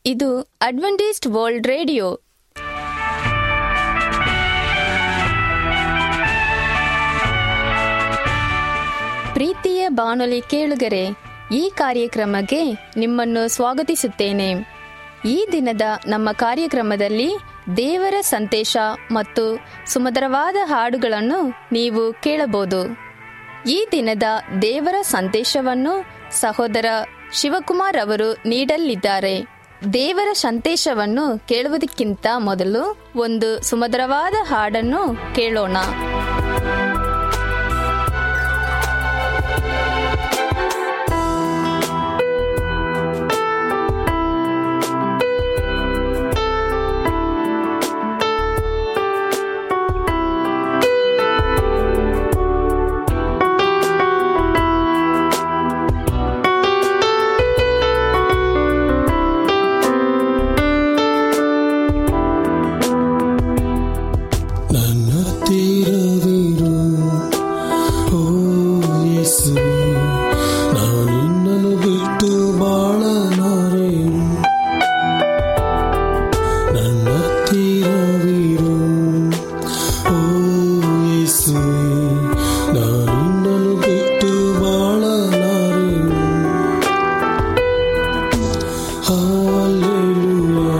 ಇದು Adventist world radio ಪ್ರೀತಿಯ ಬಾನುಲಿ ಕೇಳುಗರೆ ಈ ಕಾರ್ಯಕ್ರಮಕ್ಕೆ ನಿಮ್ಮನ್ನು ಸ್ವಾಗತಿಸುತ್ತೇನೆ ಈ ದಿನದ ನಮ್ಮ ಕಾರ್ಯಕ್ರಮದಲ್ಲಿ ದೇವರ ಸಂದೇಶ ಮತ್ತು ಸುಮಧುರವಾದ ಹಾಡುಗಳನ್ನು ನೀವು ಕೇಳಬಹುದು ಈ ದಿನದ ದೇವರ ಸಂದೇಶವನ್ನು ಸಹೋದರ ಶಿವಕುಮಾರ್ ಅವರು ನೀಡಲಿದ್ದಾರೆ ದೇವರ ಸಂದೇಶವನ್ನು ಕೇಳುವುದಕ್ಕಿಂತ ಮೊದಲು ಒಂದು ಸುಮಧುರವಾದ ಹಾಡನ್ನು ಕೇಳೋಣ ನನ್ನ ತೀರವಿರು ಓ ಯೇಸು ನಾನಿನ್ನನು ಬಿಟ್ಟು ಬಾಳಲಾರೆನು ನನ್ನ ತೀರವಿರು ಓ ಯೇಸು ನಾನಿನ್ನನು ಬಿಟ್ಟು ಬಾಳಲಾರೆನು Hallelujah,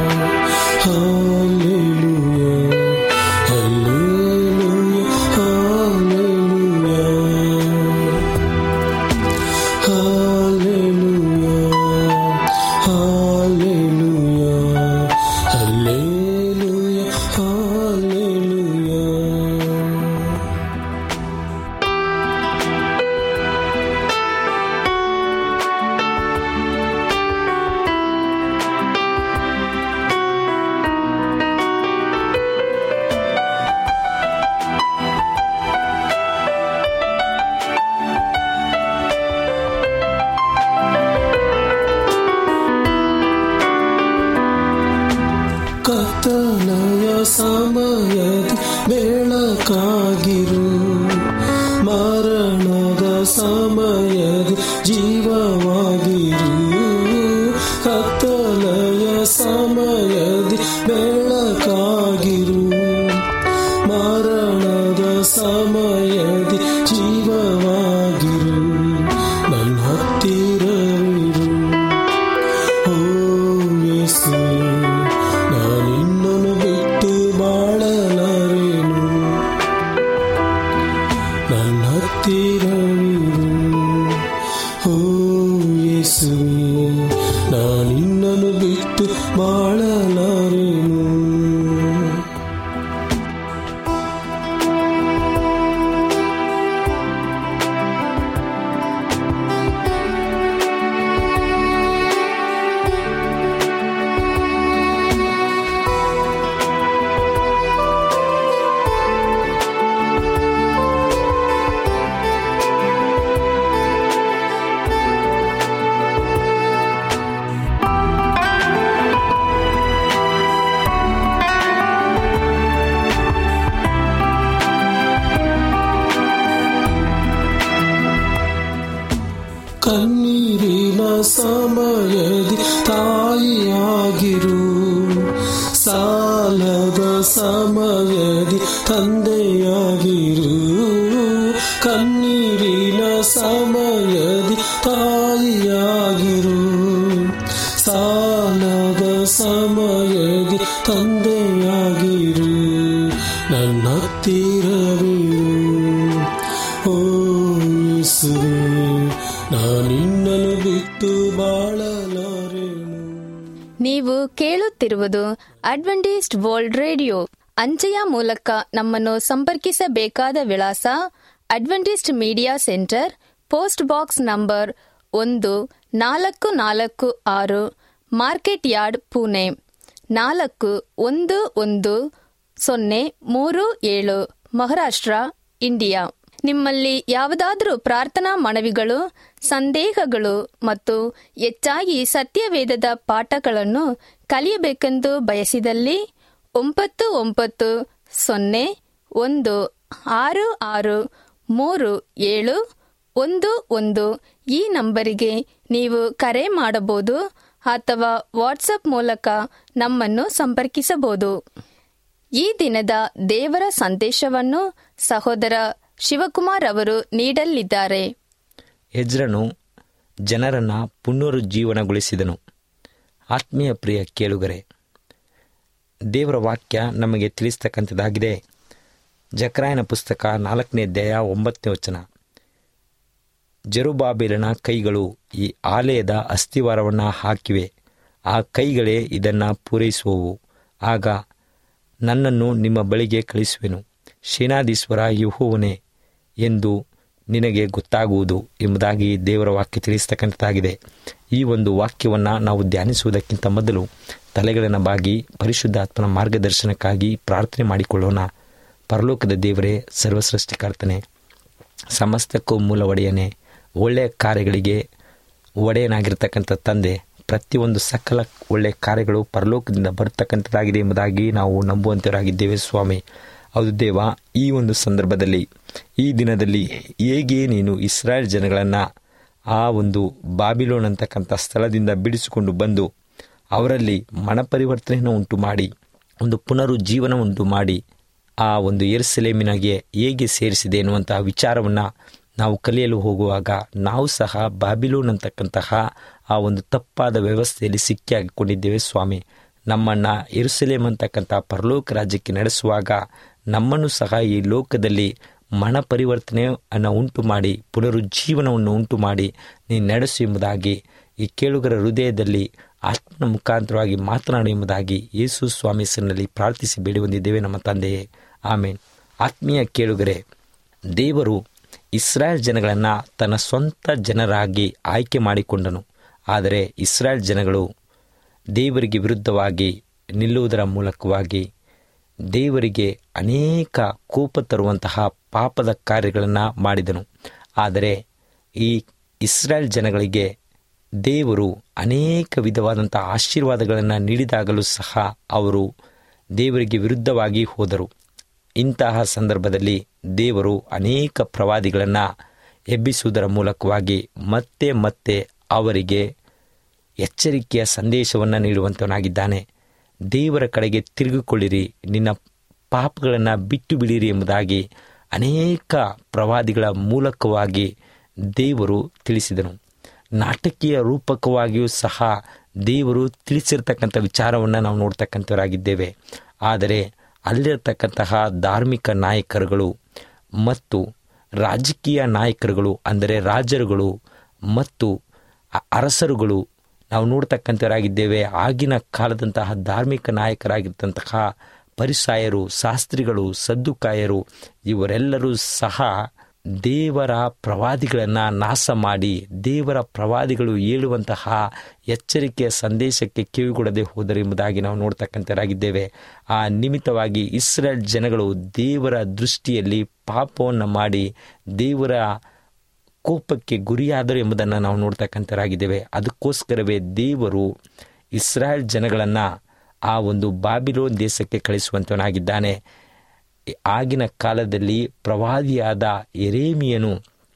hallelujah, hallelujah, hallelujah, hallelujah, hallelujah, hallelujah, hallelujah. ಕತ್ತಲೆಯ ಸಮಯದ ಬೆಳಕಾಗಿರು ಮರಣದ ಸಮಯದ ಜೀವವಾಗಿರು ಕತ್ತಲೆಯ ಸಮಯದ ಬೆಳಕಾಗಿರು ಮರಣದ ಸಮಯದ ಜೀವವಾಗಿರು ನನ್ನ ಹತ್ತಿರವಿರು ಓ ಯೇಸು ನಾನಿನ್ನನು ಬಿಟ್ಟು ಬಾಳಲಾರೆನು ನನ್ನ ಹತ್ತಿರವಿರು ಓ ಯೇಸು ನಾನಿನ್ನನು ಬಿಟ್ಟು ಬಾಳಲಾರೆನು ಕಣ್ಣೀರಿನ ಸಮಯದಿ ತಾಯಿಯಾಗಿರು ಸಾಲದ ಸಮಯದಿ ತಂದೆಯಾಗಿರು ಕಣ್ಣೀರಿನ ಸಮಯದಿ ತಾಯಿಯಾಗಿರು ಸಾಲದ ಸಮಯದಿ ತಂದೆಯಾಗಿರು ನನ್ನ ಹತ್ತಿರವಿರು ಓ ಯೇಸುವೇ ನಾನಿನ್ನನು ಬಿಟ್ಟು ಬಾಳಲಾರೆನು ನೀವು ಕೇಳುತ್ತಿರುವುದು ಅಡ್ವೆಂಟಿಸ್ಟ್ ವರ್ಲ್ಡ್ ರೇಡಿಯೋ ಅಂಚೆಯ ಮೂಲಕ ನಮ್ಮನ್ನು ಸಂಪರ್ಕಿಸಬೇಕಾದ ವಿಳಾಸ Adventist media centre post box number ಒಂದು ನಾಲ್ಕು ನಾಲ್ಕು ಆರು ಮಾರ್ಕೆಟ್ ಯಾರ್ಡ್ ಪುಣೆ ನಾಲ್ಕು ಒಂದು ಒಂದು ಸೊನ್ನೆ ಮೂರು ಏಳು ಮಹಾರಾಷ್ಟ್ರ ಇಂಡಿಯಾ ನಿಮ್ಮಲ್ಲಿ ಯಾವುದಾದರೂ ಪ್ರಾರ್ಥನಾ ಮನವಿಗಳು ಸಂದೇಹಗಳು ಮತ್ತು ಹೆಚ್ಚಾಗಿ ಸತ್ಯವೇದದ ಪಾಠಗಳನ್ನು ಕಲಿಯಬೇಕೆಂದು ಬಯಸಿದಲ್ಲಿ ಒಂಬತ್ತು ಒಂಬತ್ತು ಸೊನ್ನೆ ಒಂದು ಆರು ಆರು ಮೂರು ಏಳು ಒಂದು ಒಂದು ಈ ನಂಬರಿಗೆ ನೀವು ಕರೆ ಮಾಡಬಹುದು ಅಥವಾ ವಾಟ್ಸಪ್ ಮೂಲಕ ನಮ್ಮನ್ನು ಸಂಪರ್ಕಿಸಬಹುದು ಈ ದಿನದ ದೇವರ ಸಂದೇಶವನ್ನು ಸಹೋದರ ಶಿವಕುಮಾರ್ ಅವರು ನೀಡಲಿದ್ದಾರೆ ಎಜ್ರನು ಜನರನ್ನು ಪುನರುಜ್ಜೀವನಗೊಳಿಸಿದನು ಆತ್ಮೀಯ ಪ್ರಿಯ ಕೇಳುಗರೆ ದೇವರ ವಾಕ್ಯ ನಮಗೆ ತಿಳಿಸ್ತಕ್ಕಂಥದ್ದಾಗಿದೆ ಜಕ್ರಾಯನ ಪುಸ್ತಕ ನಾಲ್ಕನೇ ಅಧ್ಯಾಯ ಒಂಬತ್ತನೇ ವಚನ ಜರುಬಾಬೇಲನ ಕೈಗಳು ಈ ಆಲಯದ ಅಸ್ಥಿವಾರವನ್ನು ಹಾಕಿವೆ ಆ ಕೈಗಳೇ ಇದನ್ನು ಪೂರೈಸುವವು ಆಗ ನನ್ನನ್ನು ನಿಮ್ಮ ಬಳಿಗೆ ಕಳಿಸುವೆನು ಸೇನಾಧೀಶ್ವರ ಯಹೋವನೇ ಎಂದು ನಿನಗೆ ಗೊತ್ತಾಗುವುದು ಎಂಬುದಾಗಿ ದೇವರ ವಾಕ್ಯ ತಿಳಿಸ್ತಕ್ಕಂಥದ್ದಾಗಿದೆ ಈ ಒಂದು ವಾಕ್ಯವನ್ನು ನಾವು ಧ್ಯಾನಿಸುವುದಕ್ಕಿಂತ ಮೊದಲು ತಲೆಗಳನ್ನು ಬಾಗಿ ಪರಿಶುದ್ಧಾತ್ಮನ ಮಾರ್ಗದರ್ಶನಕ್ಕಾಗಿ ಪ್ರಾರ್ಥನೆ ಮಾಡಿಕೊಳ್ಳೋಣ ಪರಲೋಕದ ದೇವರೇ ಸರ್ವಸೃಷ್ಟಿಕರ್ತನೆ ಸಮಸ್ತಕ್ಕೂ ಮೂಲ ಒಡೆಯನೇ ಒಳ್ಳೆಯ ಕಾರ್ಯಗಳಿಗೆ ಒಡೆಯನಾಗಿರ್ತಕ್ಕಂಥ ತಂದೆ ಪ್ರತಿಯೊಂದು ಸಕಲ ಒಳ್ಳೆಯ ಕಾರ್ಯಗಳು ಪರಲೋಕದಿಂದ ಬರತಕ್ಕಂಥದ್ದಾಗಿದೆ ಎಂಬುದಾಗಿ ನಾವು ನಂಬುವಂತವರಾಗಿದ್ದೇವೆ ಸ್ವಾಮಿ ಹೌದು ದೇವ ಈ ಒಂದು ಸಂದರ್ಭದಲ್ಲಿ ಈ ದಿನದಲ್ಲಿ ಹೇಗೆ ನೀನು ಇಸ್ರಾಯೇಲ್ ಜನಗಳನ್ನು ಆ ಒಂದು ಬಾಬಿಲೋನ್ ಅಂತಕ್ಕಂಥ ಸ್ಥಳದಿಂದ ಬಿಡಿಸಿಕೊಂಡು ಬಂದು ಅವರಲ್ಲಿ ಮನಪರಿವರ್ತನೆಯನ್ನು ಉಂಟು ಮಾಡಿ ಒಂದು ಪುನರುಜ್ಜೀವನ ಉಂಟು ಮಾಡಿ ಆ ಒಂದು ಎರ್ಸಲೇಮಿನಗೆ ಹೇಗೆ ಸೇರಿಸಿದೆ ಎನ್ನುವಂತಹ ವಿಚಾರವನ್ನು ನಾವು ಕಲಿಯಲು ಹೋಗುವಾಗ ನಾವು ಸಹ ಬಾಬಿಲೋನ್ ಅಂತಕ್ಕಂತಹ ಆ ಒಂದು ತಪ್ಪಾದ ವ್ಯವಸ್ಥೆಯಲ್ಲಿ ಸಿಕ್ಕಿ ಹಾಕಿಕೊಂಡಿದ್ದೇವೆ ಸ್ವಾಮಿ ನಮ್ಮನ್ನು ಎರುಸಲೇಮ್ ಅಂತಕ್ಕಂಥ ಪರಲೋಕ ರಾಜ್ಯಕ್ಕೆ ನಡೆಸುವಾಗ ನಮ್ಮನ್ನು ಸಹ ಈ ಲೋಕದಲ್ಲಿ ಮನ ಪರಿವರ್ತನೆಯನ್ನು ಉಂಟು ಮಾಡಿ ಪುನರುಜ್ಜೀವನವನ್ನು ಉಂಟು ಮಾಡಿ ನೀನು ನಡೆಸು ಎಂಬುದಾಗಿ ಈ ಕೇಳುಗರ ಹೃದಯದಲ್ಲಿ ಆತ್ಮನ ಮುಖಾಂತರವಾಗಿ ಮಾತನಾಡು ಎಂಬುದಾಗಿ ಯೇಸು ಸ್ವಾಮಿ ಹೆಸರಿನಲ್ಲಿ ಪ್ರಾರ್ಥಿಸಿ ಬೇಡಿ ಹೊಂದಿದ್ದೇವೆ ನಮ್ಮ ತಂದೆಯೇ ಆಮೇನ್ ಆತ್ಮೀಯ ಕೇಳುಗರೆ ದೇವರು ಇಸ್ರಾಯೇಲ್ ಜನಗಳನ್ನು ತನ್ನ ಸ್ವಂತ ಜನರಾಗಿ ಆಯ್ಕೆ ಮಾಡಿಕೊಂಡನು ಆದರೆ ಇಸ್ರಾಯೇಲ್ ಜನಗಳು ದೇವರಿಗೆ ವಿರುದ್ಧವಾಗಿ ನಿಲ್ಲುವುದರ ಮೂಲಕವಾಗಿ ದೇವರಿಗೆ ಅನೇಕ ಕೋಪ ತರುವಂತಹ ಪಾಪದ ಕಾರ್ಯಗಳನ್ನು ಮಾಡಿದನು ಆದರೆ ಈ ಇಸ್ರಾಯೇಲ್ ಜನಗಳಿಗೆ ದೇವರು ಅನೇಕ ವಿಧವಾದಂಥ ಆಶೀರ್ವಾದಗಳನ್ನು ನೀಡಿದಾಗಲೂ ಸಹ ಅವರು ದೇವರಿಗೆ ವಿರುದ್ಧವಾಗಿ ಹೋದರು ಇಂತಹ ಸಂದರ್ಭದಲ್ಲಿ ದೇವರು ಅನೇಕ ಪ್ರವಾದಿಗಳನ್ನು ಎಬ್ಬಿಸುವುದರ ಮೂಲಕವಾಗಿ ಮತ್ತೆ ಮತ್ತೆ ಅವರಿಗೆ ಎಚ್ಚರಿಕೆಯ ಸಂದೇಶವನ್ನು ನೀಡುವಂತವನಾಗಿದ್ದಾನೆ ದೇವರ ಕಡೆಗೆ ತಿರುಗಿಕೊಳ್ಳಿರಿ ನಿನ್ನ ಪಾಪಗಳನ್ನು ಬಿಟ್ಟು ಬಿಡಿರಿ ಎಂಬುದಾಗಿ ಅನೇಕ ಪ್ರವಾದಿಗಳ ಮೂಲಕವಾಗಿ ದೇವರು ತಿಳಿಸಿದನು ನಾಟಕೀಯ ರೂಪಕವಾಗಿಯೂ ಸಹ ದೇವರು ತಿಳಿಸಿರ್ತಕ್ಕಂಥ ವಿಚಾರವನ್ನು ನಾವು ನೋಡ್ತಕ್ಕಂಥವರಾಗಿದ್ದೇವೆ ಆದರೆ ಅಲ್ಲಿರತಕ್ಕಂತಹ ಧಾರ್ಮಿಕ ನಾಯಕರುಗಳು ಮತ್ತು ರಾಜಕೀಯ ನಾಯಕರುಗಳು ಅಂದರೆ ರಾಜರುಗಳು ಮತ್ತು ಅರಸರುಗಳು ನಾವು ನೋಡ್ತಕ್ಕಂಥವರಾಗಿದ್ದೇವೆ ಆಗಿನ ಕಾಲದಂತಹ ಧಾರ್ಮಿಕ ನಾಯಕರಾಗಿರ್ತಂತಹ ಪರಿಸಾಯರು ಶಾಸ್ತ್ರಿಗಳು ಸದ್ದುಕಾಯರು ಇವರೆಲ್ಲರೂ ಸಹ ದೇವರ ಪ್ರವಾದಿಗಳನ್ನು ನಾಶ ಮಾಡಿ ದೇವರ ಪ್ರವಾದಿಗಳು ಹೇಳುವಂತಹ ಎಚ್ಚರಿಕೆಯ ಸಂದೇಶಕ್ಕೆ ಕಿವಿಗೊಡದೆ ಹೋದರು ಎಂಬುದಾಗಿ ನಾವು ನೋಡ್ತಕ್ಕಂಥವರಾಗಿದ್ದೇವೆ ಆ ನಿಮಿತ್ತವಾಗಿ ಇಸ್ರೇಲ್ ಜನಗಳು ದೇವರ ದೃಷ್ಟಿಯಲ್ಲಿ ಪಾಪವನ್ನು ಮಾಡಿ ದೇವರ ಕೋಪಕ್ಕೆ ಗುರಿಯಾದರು ಎಂಬುದನ್ನು ನಾವು ನೋಡ್ತಕ್ಕಂಥವರಾಗಿದ್ದೇವೆ ಅದಕ್ಕೋಸ್ಕರವೇ ದೇವರು ಇಸ್ರಾಯೇಲ್ ಜನಗಳನ್ನು ಆ ಒಂದು ಬಾಬಿಲೋನ್ ದೇಶಕ್ಕೆ ಕಳಿಸುವಂತವನಾಗಿದ್ದಾನೆ ಆಗಿನ ಕಾಲದಲ್ಲಿ ಪ್ರವಾದಿಯಾದ ಎರೇಮಿಯನು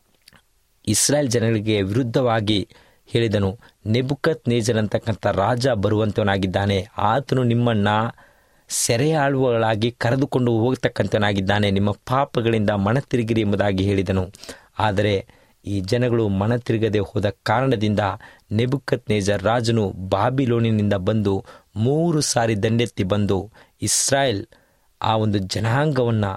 ಇಸ್ರಾಯೇಲ್ ಜನಗಳಿಗೆ ವಿರುದ್ಧವಾಗಿ ಹೇಳಿದನು ನೆಬುಕತ್ ನೇಜರ್ ಅಂತಕ್ಕಂಥ ರಾಜ ಬರುವಂತವನಾಗಿದ್ದಾನೆ ಆತನು ನಿಮ್ಮನ್ನ ಸೆರೆಯಾಳುವಗಳಾಗಿ ಕರೆದುಕೊಂಡು ಹೋಗ್ತಕ್ಕಂಥವನಾಗಿದ್ದಾನೆ ನಿಮ್ಮ ಪಾಪಗಳಿಂದ ಮನ ತಿರುಗಿರಿ ಎಂಬುದಾಗಿ ಹೇಳಿದನು ಆದರೆ ಈ ಜನಗಳು ಮನ ತಿರುಗದೆ ಹೋದ ಕಾರಣದಿಂದ ನೆಬುಕತ್ ನೇಜರ್ ರಾಜನು ಬಾಬಿಲೋನಿನಿಂದ ಬಂದು ಮೂರು ಸಾರಿ ದಂಡೆತ್ತಿ ಬಂದು ಇಸ್ರಾಯೇಲ್ ಆ ಒಂದು ಜನಾಂಗವನ್ನು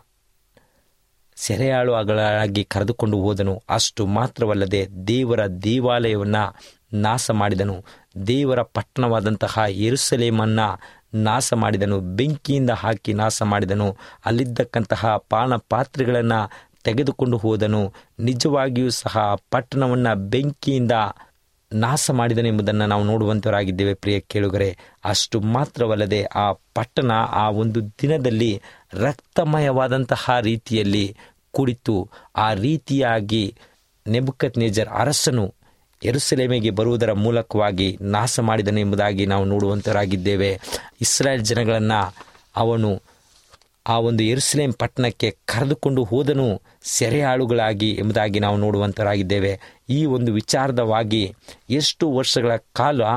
ಸೆರೆಯಾಳುಗಳಾಗಿ ಕರೆದುಕೊಂಡು ಹೋದನು ಅಷ್ಟು ಮಾತ್ರವಲ್ಲದೆ ದೇವರ ದೇವಾಲಯವನ್ನು ನಾಶ ಮಾಡಿದನು ದೇವರ ಪಟ್ಟಣವಾದಂತಹ ಎರುಸಲೇಮನ್ನು ನಾಶ ಮಾಡಿದನು ಬೆಂಕಿಯಿಂದ ಹಾಕಿ ನಾಶ ಮಾಡಿದನು ಅಲ್ಲಿದ್ದಕ್ಕಂತಹ ಪಾನ ಪಾತ್ರೆಗಳನ್ನು ತೆಗೆದುಕೊಂಡು ಹೋದನು ನಿಜವಾಗಿಯೂ ಸಹ ಪಟ್ಟಣವನ್ನು ಬೆಂಕಿಯಿಂದ ನಾಶ ಮಾಡಿದನು ಎಂಬುದನ್ನು ನಾವು ನೋಡುವಂತವರಾಗಿದ್ದೇವೆ ಪ್ರಿಯ ಕೇಳುಗರೆ ಅಷ್ಟು ಮಾತ್ರವಲ್ಲದೆ ಆ ಪಟ್ಟಣ ಆ ಒಂದು ದಿನದಲ್ಲಿ ರಕ್ತಮಯವಾದಂತಹ ರೀತಿಯಲ್ಲಿ ಕುಡಿತು ಆ ರೀತಿಯಾಗಿ ನೆಬುಕತ್ ನೇಜರ್ ಅರಸನು ಎರುಸಲೇಮಿಗೆ ಬರುವುದರ ಮೂಲಕವಾಗಿ ನಾಶ ಮಾಡಿದನು ಎಂಬುದಾಗಿ ನಾವು ನೋಡುವಂತರಾಗಿದ್ದೇವೆ ಇಸ್ರಾಯೇಲ್ ಜನಗಳನ್ನು ಅವನು ಆ ಒಂದು ಎರುಸಲೇಂ ಪಟ್ಟಣಕ್ಕೆ ಕರೆದುಕೊಂಡು ಹೋದನು ಸೆರೆಯಾಳುಗಳಾಗಿ ಎಂಬುದಾಗಿ ನಾವು ನೋಡುವಂತರಾಗಿದ್ದೇವೆ ಈ ಒಂದು ವಿಚಾರದವಾಗಿ ಎಷ್ಟು ವರ್ಷಗಳ ಕಾಲ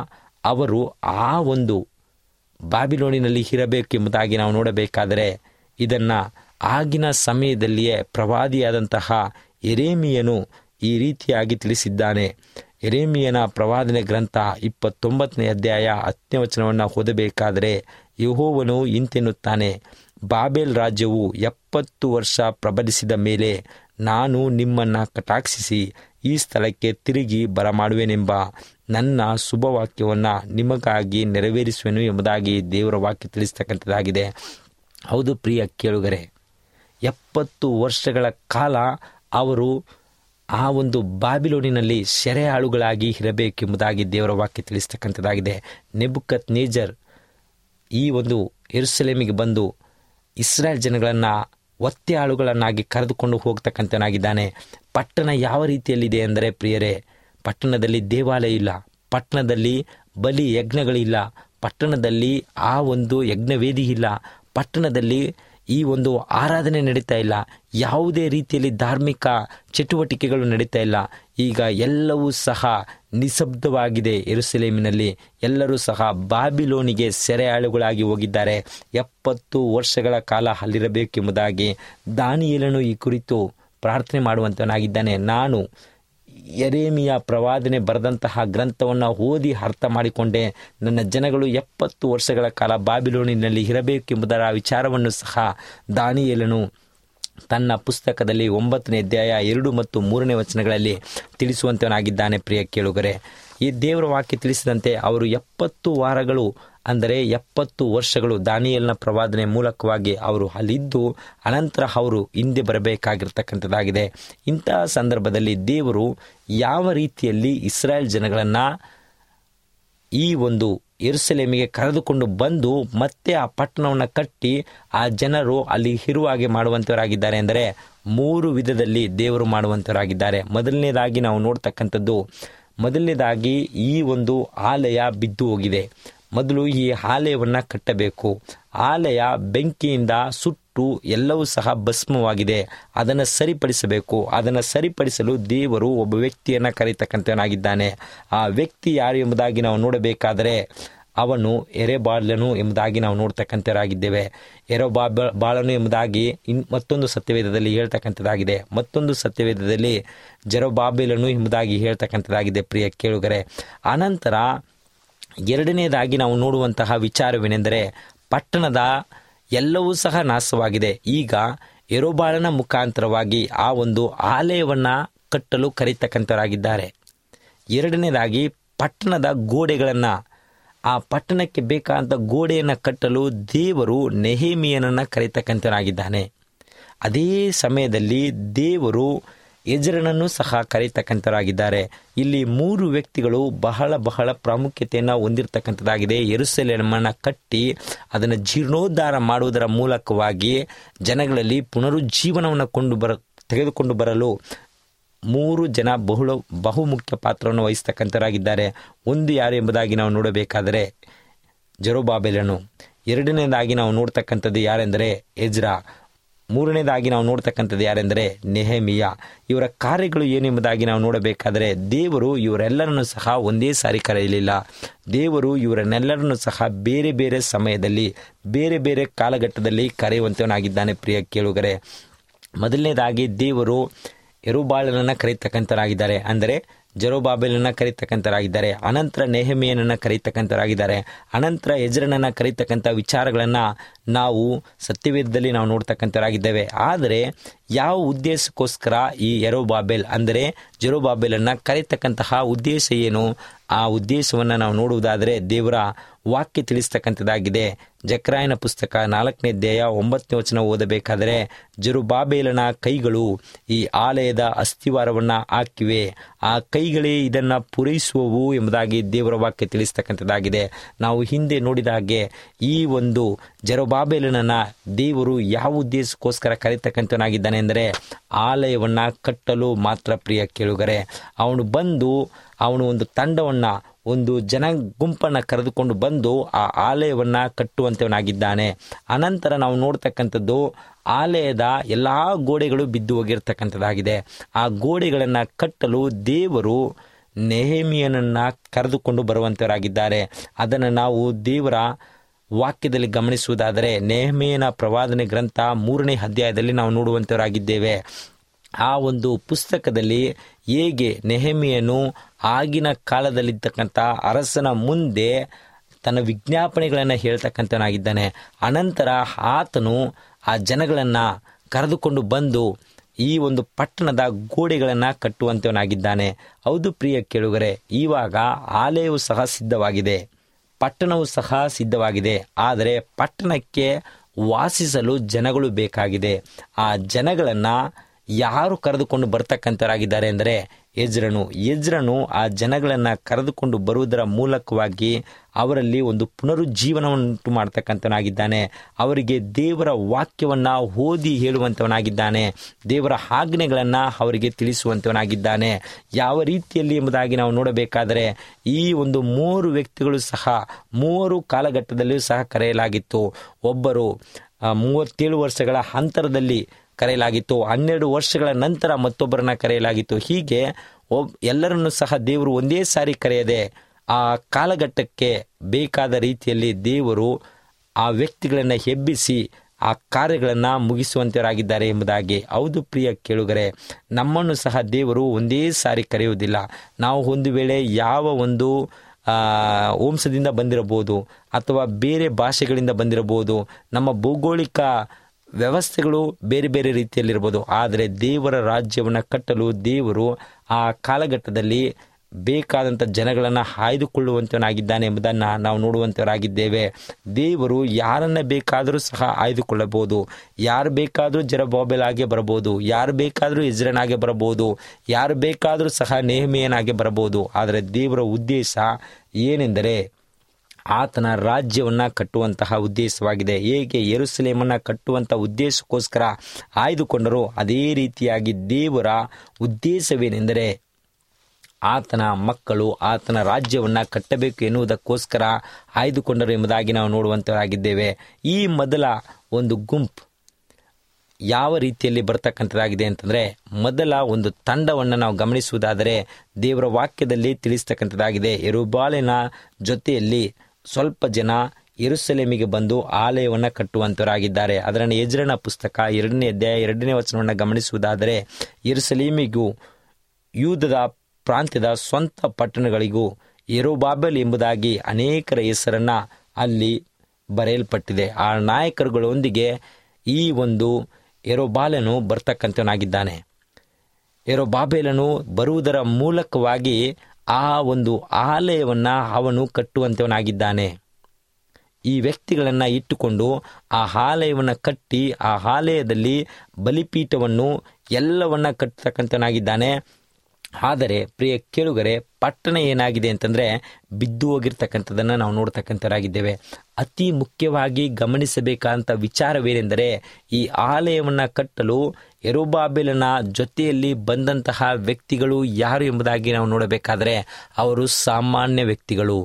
ಅವರು ಆ ಒಂದು ಬಾಬಿಲೋನಿನಲ್ಲಿ ಇರಬೇಕೆಂಬುದಾಗಿ ನಾವು ನೋಡಬೇಕಾದರೆ ಇದನ್ನು ಆಗಿನ ಸಮಯದಲ್ಲಿಯೇ ಪ್ರವಾದಿಯಾದಂತಹ ಎರೇಮಿಯನು ಈ ರೀತಿಯಾಗಿ ತಿಳಿಸಿದ್ದಾನೆ ಎರೇಮಿಯನ ಪ್ರವಾದನೆ ಗ್ರಂಥ ಇಪ್ಪತ್ತೊಂಬತ್ತನೇ ಅಧ್ಯಾಯ ಹತ್ತನೇ ವಚನವನ್ನು ಓದಬೇಕಾದರೆ ಯಹೋವನು ಇಂತೆನ್ನುತ್ತಾನೆ ಬಾಬೆಲ್ ರಾಜ್ಯವು ಎಪ್ಪತ್ತು ವರ್ಷ ಪ್ರಬಲಿಸಿದ ಮೇಲೆ ನಾನು ನಿಮ್ಮನ್ನು ಕಟಾಕ್ಷಿಸಿ ಈ ಸ್ಥಳಕ್ಕೆ ತಿರುಗಿ ಬರಮಾಡುವೆನೆಂಬ ನನ್ನ ಶುಭವಾಕ್ಯವನ್ನು ನಿಮಗಾಗಿ ನೆರವೇರಿಸುವೆನು ಎಂಬುದಾಗಿ ದೇವರ ವಾಕ್ಯ ತಿಳಿಸ್ತಕ್ಕಂಥದ್ದಾಗಿದೆ ಹೌದು ಪ್ರಿಯ ಕೇಳುಗರೆ ಎಪ್ಪತ್ತು ವರ್ಷಗಳ ಕಾಲ ಅವರು ಆ ಒಂದು ಬಾಬಿಲೋನಿನಲ್ಲಿ ಸೆರೆಯಾಳುಗಳಾಗಿ ಇರಬೇಕೆಂಬುದಾಗಿ ದೇವರ ವಾಕ್ಯ ತಿಳಿಸ್ತಕ್ಕಂಥದ್ದಾಗಿದೆ ನೆಬುಕತ್ ನೇಜರ್ ಈ ಒಂದು ಎರುಸಲೇಮಿಗೆ ಬಂದು ಇಸ್ರಾಯೇಲ್ ಜನಗಳನ್ನು ಒತ್ತೆ ಆಳುಗಳನ್ನಾಗಿ ಕರೆದುಕೊಂಡು ಹೋಗ್ತಕ್ಕಂಥನಾಗಿದ್ದಾನೆ ಪಟ್ಟಣ ಯಾವ ರೀತಿಯಲ್ಲಿದೆ ಅಂದರೆ ಪ್ರಿಯರೇ ಪಟ್ಟಣದಲ್ಲಿ ದೇವಾಲಯ ಇಲ್ಲ ಪಟ್ಟಣದಲ್ಲಿ ಬಲಿ ಯಜ್ಞಗಳಿಲ್ಲ ಪಟ್ಟಣದಲ್ಲಿ ಆ ಒಂದು ಯಜ್ಞವೇದಿ ಇಲ್ಲ ಪಟ್ಟಣದಲ್ಲಿ ಈ ಒಂದು ಆರಾಧನೆ ನಡೀತಾ ಇಲ್ಲ ಯಾವುದೇ ರೀತಿಯಲ್ಲಿ ಧಾರ್ಮಿಕ ಚಟುವಟಿಕೆಗಳು ನಡೀತಾ ಇಲ್ಲ ಈಗ ಎಲ್ಲವೂ ಸಹ ನಿಶಬ್ದವಾಗಿದೆ ಎರುಸಲೇಮಿನಲ್ಲಿ ಎಲ್ಲರೂ ಸಹ ಬಾಬಿಲೋನಿಗೆ ಸೆರೆಯಾಳುಗಳಾಗಿ ಹೋಗಿದ್ದಾರೆ ಎಪ್ಪತ್ತು ವರ್ಷಗಳ ಕಾಲ ಅಲ್ಲಿರಬೇಕೆಂಬುದಾಗಿ ದಾನಿಯೇಲನು ಈ ಕುರಿತು ಪ್ರಾರ್ಥನೆ ಮಾಡುವಂತನಾಗಿದ್ದಾನೆ ನಾನು ಎರೇಮಿಯ ಪ್ರವಾದನೆ ಬರೆದಂತಹ ಗ್ರಂಥವನ್ನು ಓದಿ ಅರ್ಥ ಮಾಡಿಕೊಂಡೆ ನನ್ನ ಜನಗಳು ಎಪ್ಪತ್ತು ವರ್ಷಗಳ ಕಾಲ ಬಾಬಿಲೋನಿನಲ್ಲಿ ಇರಬೇಕೆಂಬುದರ ವಿಚಾರವನ್ನು ಸಹ ದಾನಿಯೇಲನು ತನ್ನ ಪುಸ್ತಕದಲ್ಲಿ ಒಂಬತ್ತನೇ ಅಧ್ಯಾಯ ಎರಡು ಮತ್ತು ಮೂರನೇ ವಚನಗಳಲ್ಲಿ ತಿಳಿಸುವಂತವನಾಗಿದ್ದಾನೆ ಪ್ರಿಯ ಕೇಳುಗರೆ ಈ ದೇವರ ವಾಕ್ಯ ತಿಳಿಸಿದಂತೆ ಅವರು ಎಪ್ಪತ್ತು ವಾರಗಳು ಅಂದರೆ ಎಪ್ಪತ್ತು ವರ್ಷಗಳು ದಾನಿಯಲ್ನ ಪ್ರವಾದನೆ ಮೂಲಕವಾಗಿ ಅವರು ಅಲ್ಲಿದ್ದು ಅನಂತರ ಅವರು ಹಿಂದೆ ಬರಬೇಕಾಗಿರ್ತಕ್ಕಂಥದ್ದಾಗಿದೆ ಇಂತಹ ಸಂದರ್ಭದಲ್ಲಿ ದೇವರು ಯಾವ ರೀತಿಯಲ್ಲಿ ಇಸ್ರಾಯೇಲ್ ಜನಗಳನ್ನು ಈ ಒಂದು ಎರುಸಲೇಮಿಗೆ ಕರೆದುಕೊಂಡು ಬಂದು ಮತ್ತೆ ಆ ಪಟ್ಟಣವನ್ನು ಕಟ್ಟಿ ಆ ಜನರು ಅಲ್ಲಿ ಇರುವ ಹಾಗೆ ಮಾಡುವಂಥವರಾಗಿದ್ದಾರೆ ಅಂದರೆ ಮೂರು ವಿಧದಲ್ಲಿ ದೇವರು ಮಾಡುವಂಥವರಾಗಿದ್ದಾರೆ ಮೊದಲನೇದಾಗಿ ನಾವು ನೋಡ್ತಕ್ಕಂಥದ್ದು ಮೊದಲನೇದಾಗಿ ಈ ಒಂದು ಆಲಯ ಬಿದ್ದು ಹೋಗಿದೆ ಮೊದಲು ಈ ಆಲಯವನ್ನು ಕಟ್ಟಬೇಕು ಆಲಯ ಬೆಂಕಿಯಿಂದ ಸುಟ್ಟು ಎಲ್ಲವೂ ಸಹ ಭಸ್ಮವಾಗಿದೆ ಅದನ್ನು ಸರಿಪಡಿಸಬೇಕು ಅದನ್ನು ಸರಿಪಡಿಸಲು ದೇವರು ಒಬ್ಬ ವ್ಯಕ್ತಿಯನ್ನು ಕರೀತಕ್ಕಂಥವನಾಗಿದ್ದಾನೆ ಆ ವ್ಯಕ್ತಿ ಯಾರು ಎಂಬುದಾಗಿ ನಾವು ನೋಡಬೇಕಾದರೆ ಅವನು ಎರೆಬಾಳನು ಎಂಬುದಾಗಿ ನಾವು ನೋಡ್ತಕ್ಕಂಥವರಾಗಿದ್ದೇವೆ ಎರೆಬಾ ಬಾಳನು ಎಂಬುದಾಗಿ ಇನ್ ಮತ್ತೊಂದು ಸತ್ಯವೇದದಲ್ಲಿ ಹೇಳ್ತಕ್ಕಂಥದ್ದಾಗಿದೆ ಮತ್ತೊಂದು ಸತ್ಯವೇದದಲ್ಲಿ ಜೆರೋಬಾಬೆಲನು ಎಂಬುದಾಗಿ ಹೇಳ್ತಕ್ಕಂಥದ್ದಾಗಿದೆ ಪ್ರಿಯ ಕೇಳುಗರೆ ಆನಂತರ ಎರಡನೇದಾಗಿ ನಾವು ನೋಡುವಂತಹ ವಿಚಾರವೇನೆಂದರೆ ಪಟ್ಟಣದ ಎಲ್ಲವೂ ಸಹ ನಾಶವಾಗಿದೆ ಈಗ ಎರೋಬಾಳನ ಮುಖಾಂತರವಾಗಿ ಆ ಒಂದು ಆಲಯವನ್ನು ಕಟ್ಟಲು ಕರೀತಕ್ಕಂಥವರಾಗಿದ್ದಾರೆ ಎರಡನೇದಾಗಿ ಪಟ್ಟಣದ ಗೋಡೆಗಳನ್ನು ಆ ಪಟ್ಟಣಕ್ಕೆ ಬೇಕಾದಂಥ ಗೋಡೆಯನ್ನು ಕಟ್ಟಲು ದೇವರು ನೆಹೇಮಿಯನನ್ನು ಕರೀತಕ್ಕಂಥನಾಗಿದ್ದಾನೆ ಅದೇ ಸಮಯದಲ್ಲಿ ದೇವರು ಎಜರನನ್ನು ಸಹ ಕರೀತಕ್ಕಂಥರಾಗಿದ್ದಾರೆ ಇಲ್ಲಿ ಮೂರು ವ್ಯಕ್ತಿಗಳು ಬಹಳ ಬಹಳ ಪ್ರಾಮುಖ್ಯತೆಯನ್ನು ಹೊಂದಿರತಕ್ಕಂಥದ್ದಾಗಿದೆ ಎರುಸಲೇಮನ್ನು ಕಟ್ಟಿ ಅದನ್ನು ಜೀರ್ಣೋದ್ಧಾರ ಮಾಡುವುದರ ಮೂಲಕವಾಗಿ ಜನಗಳಲ್ಲಿ ಪುನರುಜ್ಜೀವನವನ್ನು ಕೊಂಡು ಬರ ತೆಗೆದುಕೊಂಡು ಬರಲು ಮೂರು ಜನ ಬಹುಳ ಬಹುಮುಖ್ಯ ಪಾತ್ರವನ್ನು ವಹಿಸ್ತಕ್ಕಂಥರಾಗಿದ್ದಾರೆ ಒಂದು ಯಾರು ಎಂಬುದಾಗಿ ನಾವು ನೋಡಬೇಕಾದರೆ ಜರೋಬಾಬೆಲನು ಎರಡನೇದಾಗಿ ನಾವು ನೋಡ್ತಕ್ಕಂಥದ್ದು ಯಾರೆಂದರೆ ಎಜ್ರಾ ಮೂರನೇದಾಗಿ ನಾವು ನೋಡ್ತಕ್ಕಂಥದ್ದು ಯಾರೆಂದರೆ ನೆಹಮಿಯ ಇವರ ಕಾರ್ಯಗಳು ಏನೆಂಬುದಾಗಿ ನಾವು ನೋಡಬೇಕಾದರೆ ದೇವರು ಇವರೆಲ್ಲರನ್ನು ಸಹ ಒಂದೇ ಸಾರಿ ಕರೆಯಲಿಲ್ಲ ದೇವರು ಇವರನ್ನೆಲ್ಲರನ್ನು ಸಹ ಬೇರೆ ಬೇರೆ ಸಮಯದಲ್ಲಿ ಬೇರೆ ಬೇರೆ ಕಾಲಘಟ್ಟದಲ್ಲಿ ಕರೆಯುವಂತವನಾಗಿದ್ದಾನೆ ಪ್ರಿಯ ಕೇಳುಗರೆ ಮೊದಲನೇದಾಗಿ ದೇವರು ಎರುಬಾಳನನ್ನು ಕರೀತಕ್ಕಂಥರಾಗಿದ್ದಾರೆ ಅಂದರೆ ಜರೋಬಾಬೆಲನ್ನ ಕರೀತಕ್ಕಂಥರಾಗಿದ್ದಾರೆ ಅನಂತರ ನೆಹಮಿಯನನ್ನು ಕರೀತಕ್ಕಂಥರಾಗಿದ್ದಾರೆ ಅನಂತರ ಎಜ್ರನನ್ನು ಕರೀತಕ್ಕಂಥ ವಿಚಾರಗಳನ್ನು ನಾವು ಸತ್ಯವೇದದಲ್ಲಿ ನಾವು ನೋಡ್ತಕ್ಕಂಥರಾಗಿದ್ದೇವೆ ಆದರೆ ಯಾವ ಉದ್ದೇಶಕ್ಕೋಸ್ಕರ ಈ ಎರೋಬಾಬೆಲ್ ಅಂದರೆ ಜೆರೋಬಾಬೆಲನ್ನು ಕರೀತಕ್ಕಂತಹ ಉದ್ದೇಶ ಏನು ಆ ಉದ್ದೇಶವನ್ನು ನಾವು ನೋಡುವುದಾದರೆ ದೇವರ ವಾಕ್ಯ ತಿಳಿಸ್ತಕ್ಕಂಥದ್ದಾಗಿದೆ ಜಕ್ರಾಯನ ಪುಸ್ತಕ ನಾಲ್ಕನೇ ಅಧ್ಯಾಯ ಒಂಬತ್ತನೇ ವಚನ ಓದಬೇಕಾದರೆ ಜರುಬಾಬೇಲನ ಕೈಗಳು ಈ ಆಲಯದ ಅಸ್ಥಿವಾರವನ್ನು ಹಾಕಿವೆ ಆ ಕೈಗಳೇ ಇದನ್ನು ಪೂರೈಸುವವು ಎಂಬುದಾಗಿ ದೇವರ ವಾಕ್ಯ ತಿಳಿಸ್ತಕ್ಕಂಥದ್ದಾಗಿದೆ ನಾವು ಹಿಂದೆ ನೋಡಿದ ಹಾಗೆ ಈ ಒಂದು ಜರುಬಾಬೇಲನನ್ನ ದೇವರು ಯಾವ ಉದ್ದೇಶಕ್ಕೋಸ್ಕರ ಕರೀತಕ್ಕಂಥವನಾಗಿದ್ದಾನೆ ಅಂದರೆ ಆಲಯವನ್ನು ಕಟ್ಟಲು ಮಾತ್ರ ಪ್ರಿಯ ಕೇಳುಗರೆ ಅವನು ಬಂದು ಅವನು ಒಂದು ತಂಡವನ್ನು ಒಂದು ಜನ ಗುಂಪನ್ನು ಕರೆದುಕೊಂಡು ಬಂದು ಆ ಆಲಯವನ್ನು ಕಟ್ಟುವಂತವನಾಗಿದ್ದಾನೆ ಅನಂತರ ನಾವು ನೋಡ್ತಕ್ಕಂಥದ್ದು ಆಲಯದ ಎಲ್ಲ ಗೋಡೆಗಳು ಬಿದ್ದು ಹೋಗಿರ್ತಕ್ಕಂಥದ್ದಾಗಿದೆ ಆ ಗೋಡೆಗಳನ್ನು ಕಟ್ಟಲು ದೇವರು ನೆಹಮಿಯನನ್ನ ಕರೆದುಕೊಂಡು ಬರುವಂತವರಾಗಿದ್ದಾರೆ ಅದನ್ನು ನಾವು ದೇವರ ವಾಕ್ಯದಲ್ಲಿ ಗಮನಿಸುವುದಾದರೆ ನೆಹಮಿಯನ ಪ್ರವಾದನೆ ಗ್ರಂಥ ಮೂರನೇ ಅಧ್ಯಾಯದಲ್ಲಿ ನಾವು ನೋಡುವಂತವರಾಗಿದ್ದೇವೆ ಆ ಒಂದು ಪುಸ್ತಕದಲ್ಲಿ ಹೇಗೆ ನೆಹಮಿಯನು ಆಗಿನ ಕಾಲದಲ್ಲಿರ್ತಕ್ಕಂಥ ಅರಸನ ಮುಂದೆ ತನ್ನ ವಿಜ್ಞಾಪನೆಗಳನ್ನು ಹೇಳ್ತಕ್ಕಂಥವನಾಗಿದ್ದಾನೆ ಅನಂತರ ಆತನು ಆ ಜನಗಳನ್ನು ಕರೆದುಕೊಂಡು ಬಂದು ಈ ಒಂದು ಪಟ್ಟಣದ ಗೋಡೆಗಳನ್ನು ಕಟ್ಟುವಂತವನಾಗಿದ್ದಾನೆ ಹೌದು ಪ್ರಿಯ ಕೇಳುಗರೆ ಇವಾಗ ಆಲಯವು ಸಹ ಸಿದ್ಧವಾಗಿದೆ ಪಟ್ಟಣವು ಸಹ ಸಿದ್ಧವಾಗಿದೆ ಆದರೆ ಪಟ್ಟಣಕ್ಕೆ ವಾಸಿಸಲು ಜನಗಳು ಬೇಕಾಗಿದೆ ಆ ಜನಗಳನ್ನು ಯಾರು ಕರೆದುಕೊಂಡು ಬರ್ತಕ್ಕಂಥವರಾಗಿದ್ದಾರೆ ಅಂದರೆ ಯಜ್ರನು ಯಜ್ರನು ಆ ಜನಗಳನ್ನು ಕರೆದುಕೊಂಡು ಬರುವುದರ ಮೂಲಕವಾಗಿ ಅವರಲ್ಲಿ ಒಂದು ಪುನರುಜ್ಜೀವನವನ್ನುಂಟು ಮಾಡ್ತಕ್ಕಂಥವನಾಗಿದ್ದಾನೆ ಅವರಿಗೆ ದೇವರ ವಾಕ್ಯವನ್ನು ಓದಿ ಹೇಳುವಂಥವನಾಗಿದ್ದಾನೆ ದೇವರ ಆಜ್ಞೆಗಳನ್ನು ಅವರಿಗೆ ತಿಳಿಸುವಂಥವನಾಗಿದ್ದಾನೆ ಯಾವ ರೀತಿಯಲ್ಲಿ ಎಂಬುದಾಗಿ ನಾವು ನೋಡಬೇಕಾದರೆ ಈ ಒಂದು ಮೂರು ವ್ಯಕ್ತಿಗಳು ಸಹ ಮೂವರು ಕಾಲಘಟ್ಟದಲ್ಲಿಯೂ ಸಹ ಕರೆಯಲಾಗಿತ್ತು ಒಬ್ಬರು ಆ, ಮೂವತ್ತೇಳು ವರ್ಷಗಳ ಅಂತರದಲ್ಲಿ ಕರೆಯಲಾಗಿತ್ತು ಹನ್ನೆರಡು ವರ್ಷಗಳ ನಂತರ ಮತ್ತೊಬ್ಬರನ್ನ ಕರೆಯಲಾಗಿತ್ತು ಹೀಗೆ ಒಬ್ ಎಲ್ಲರನ್ನು ಸಹ ದೇವರು ಒಂದೇ ಸಾರಿ ಕರೆಯದೆ ಆ ಕಾಲಘಟ್ಟಕ್ಕೆ ಬೇಕಾದ ರೀತಿಯಲ್ಲಿ ದೇವರು ಆ ವ್ಯಕ್ತಿಗಳನ್ನು ಎಬ್ಬಿಸಿ ಆ ಕಾರ್ಯಗಳನ್ನು ಮುಗಿಸುವಂತವರಾಗಿದ್ದಾರೆ ಎಂಬುದಾಗಿ ಹೌದು ಪ್ರಿಯ ಕೇಳುಗರೆ ನಮ್ಮನ್ನು ಸಹ ದೇವರು ಒಂದೇ ಸಾರಿ ಕರೆಯುವುದಿಲ್ಲ ನಾವು ಒಂದು ವೇಳೆ ಯಾವ ಒಂದು ಆ, ವಂಶದಿಂದ ಬಂದಿರಬಹುದು ಅಥವಾ ಬೇರೆ ಭಾಷೆಗಳಿಂದ ಬಂದಿರಬಹುದು ನಮ್ಮ ಭೌಗೋಳಿಕ ವ್ಯವಸ್ಥೆಗಳು ಬೇರೆ ಬೇರೆ ರೀತಿಯಲ್ಲಿರ್ಬೋದು ಆದರೆ ದೇವರ ರಾಜ್ಯವನ್ನು ಕಟ್ಟಲು ದೇವರು ಆ ಕಾಲಘಟ್ಟದಲ್ಲಿ ಬೇಕಾದಂಥ ಜನಗಳನ್ನು ಆಯ್ದುಕೊಳ್ಳುವಂತವನಾಗಿದ್ದಾನೆ ಎಂಬುದನ್ನು ನಾವು ನೋಡುವಂತವರಾಗಿದ್ದೇವೆ ದೇವರು ಯಾರನ್ನ ಬೇಕಾದರೂ ಸಹ ಆಯ್ದುಕೊಳ್ಳಬಹುದು ಯಾರು ಬೇಕಾದರೂ ಜರಬಾಬೆಲಾಗೆ ಬರಬಹುದು ಯಾರು ಬೇಕಾದರೂ ಇಜ್ರನಾಗೆ ಬರಬಹುದು ಯಾರು ಬೇಕಾದರೂ ಸಹ ನೇಹಮಿಯನಾಗೆ ಬರಬಹುದು ಆದರೆ ದೇವರ ಉದ್ದೇಶ ಏನೆಂದರೆ ಆತನ ರಾಜ್ಯವನ್ನು ಕಟ್ಟುವಂತಹ ಉದ್ದೇಶವಾಗಿದೆ ಹೇಗೆ ಯೆರೂಸಲೇಮನ್ನು ಕಟ್ಟುವಂಥ ಉದ್ದೇಶಕ್ಕೋಸ್ಕರ ಆಯ್ದುಕೊಂಡರು ಅದೇ ರೀತಿಯಾಗಿ ದೇವರ ಉದ್ದೇಶವೇನೆಂದರೆ ಆತನ ಮಕ್ಕಳು ಆತನ ರಾಜ್ಯವನ್ನು ಕಟ್ಟಬೇಕು ಎನ್ನುವುದಕ್ಕೋಸ್ಕರ ಆಯ್ದುಕೊಂಡರು ಎಂಬುದಾಗಿ ನಾವು ನೋಡುವಂತರಾಗಿದ್ದೇವೆ ಈ ಮೊದಲ ಒಂದು ಗುಂಪು ಯಾವ ರೀತಿಯಲ್ಲಿ ಬರ್ತಕ್ಕಂಥದ್ದಾಗಿದೆ ಅಂತಂದರೆ ಮೊದಲ ಒಂದು ತಂಡವನ್ನು ನಾವು ಗಮನಿಸುವುದಾದರೆ ದೇವರ ವಾಕ್ಯದಲ್ಲಿ ತಿಳಿಸ್ತಕ್ಕಂಥದ್ದಾಗಿದೆ ಎರುಬಾಲಿನ ಜೊತೆಯಲ್ಲಿ ಸ್ವಲ್ಪ ಜನ ಯೆರೂಸಲೇಮಿಗೆ ಬಂದು ಆಲಯವನ್ನು ಕಟ್ಟುವಂತವರಾಗಿದ್ದಾರೆ ಅದರಲ್ಲಿ ಯಜ್ರನ ಪುಸ್ತಕ ಎರಡನೇ ಅಧ್ಯಾಯ ಎರಡನೇ ವಚನವನ್ನು ಗಮನಿಸುವುದಾದರೆ ಯೆರೂಸಲೇಮಿಗೂ ಯೂದದ ಪ್ರಾಂತ್ಯದ ಸ್ವಂತ ಪಟ್ಟಣಗಳಿಗೂ ಯೆರೂಬಾಬೆಲ್ ಎಂಬುದಾಗಿ ಅನೇಕರ ಹೆಸರನ್ನ ಅಲ್ಲಿ ಬರೆಯಲ್ಪಟ್ಟಿದೆ ಆ ನಾಯಕರುಗಳೊಂದಿಗೆ ಈ ಒಂದು ಯೆರೂಬಾಲನು ಬರ್ತಕ್ಕಂಥವನಾಗಿದ್ದಾನೆ ಯೆರೂಬಾಬೆಲನು ಬರುವುದರ ಮೂಲಕವಾಗಿ ಆ ಒಂದು ಆಲಯವನ್ನು ಅವನು ಕಟ್ಟುವಂಥವನಾಗಿದ್ದಾನೆ ಈ ವ್ಯಕ್ತಿಗಳನ್ನು ಇಟ್ಟುಕೊಂಡು ಆ ಆಲಯವನ್ನು ಕಟ್ಟಿ ಆ ಆಲಯದಲ್ಲಿ ಬಲಿಪೀಠವನ್ನು ಎಲ್ಲವನ್ನ ಕಟ್ಟತಕ್ಕಂಥವನಾಗಿದ್ದಾನೆ ಆದರೆ ಪ್ರಿಯ ಕೇಳುಗರೆ ಪಟ್ಟಣ ಏನಾಗಿದೆ ಅಂತಂದರೆ ಬಿದ್ದು ಹೋಗಿರ್ತಕ್ಕಂಥದ್ದನ್ನು ನಾವು ನೋಡ್ತಕ್ಕಂಥವರಾಗಿದ್ದೇವೆ ಅತಿ ಮುಖ್ಯವಾಗಿ ಗಮನಿಸಬೇಕಾದಂಥ ವಿಚಾರವೇನೆಂದರೆ ಈ ಆಲಯವನ್ನು ಕಟ್ಟಲು ಎರುಬಾಬೆಲನ ಜೊತೆಯಲ್ಲಿ ಬಂದಂತಹ ವ್ಯಕ್ತಿಗಳು ಯಾರು ಎಂಬುದಾಗಿ ನಾವು ನೋಡಬೇಕಾದರೆ ಅವರು ಸಾಮಾನ್ಯ ವ್ಯಕ್ತಿಗಳು